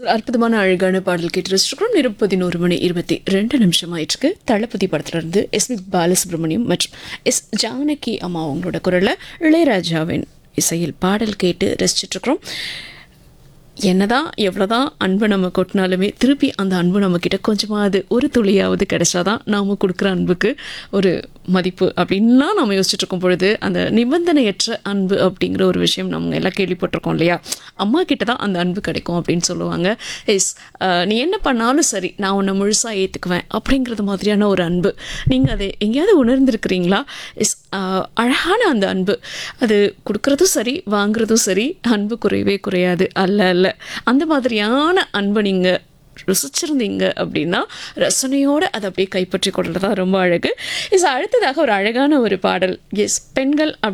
ஒரு அற்புதமான அழகான பாடல் கேட்டு ரசிச்சிருக்கிறோம் நேரம் பதினோரு மணி இருபத்தி ரெண்டு நிமிஷம் ஆயிட்டுருக்கு தளபதி படத்துல இருந்து எஸ் பி பாலசுப்ரமணியம் மற்றும் எஸ் ஜானகி அம்மா அவங்களோட குரல்ல இளையராஜாவின் இசையில் பாடல் கேட்டு ரசிச்சிட்டு இருக்கிறோம் என்னதான் எவ்வளோதான் அன்பு நம்ம கொட்டினாலுமே திருப்பி அந்த அன்பு நம்மக்கிட்ட கொஞ்சமாவது ஒரு துளியாவது கிடைச்சாதான் நாம் கொடுக்குற அன்புக்கு ஒரு மதிப்பு அப்படின்லாம் நம்ம யோசிச்சுட்டு இருக்கும் பொழுது அந்த நிபந்தனையற்ற அன்பு அப்படிங்கிற ஒரு விஷயம் நம்ம எல்லாம் கேள்விப்பட்டிருக்கோம் இல்லையா அம்மா கிட்ட தான் அந்த அன்பு கிடைக்கும் அப்படின்னு சொல்லுவாங்க எஸ் நீ என்ன பண்ணாலும் சரி நான் உன்னை முழுசாக ஏற்றுக்குவேன் அப்படிங்கிறது மாதிரியான ஒரு அன்பு நீங்கள் அதை எங்கேயாவது உணர்ந்திருக்கிறீங்களா எஸ் அழகான அந்த அன்பு அது கொடுக்குறதும் சரி வாங்குறதும் சரி அன்பு குறையவே குறையாது அல்ல அல்ல அந்த மாதிரியான அன்பை நீங்கள் ருசிச்சிருந்தீங்க அப்படின்னா ரசனையோடு அதை அப்படியே கைப்பற்றி கொள்றது தான் ரொம்ப அழகு இஸ் அடுத்ததாக ஒரு அழகான ஒரு பாடல் எஸ் பெண்கள்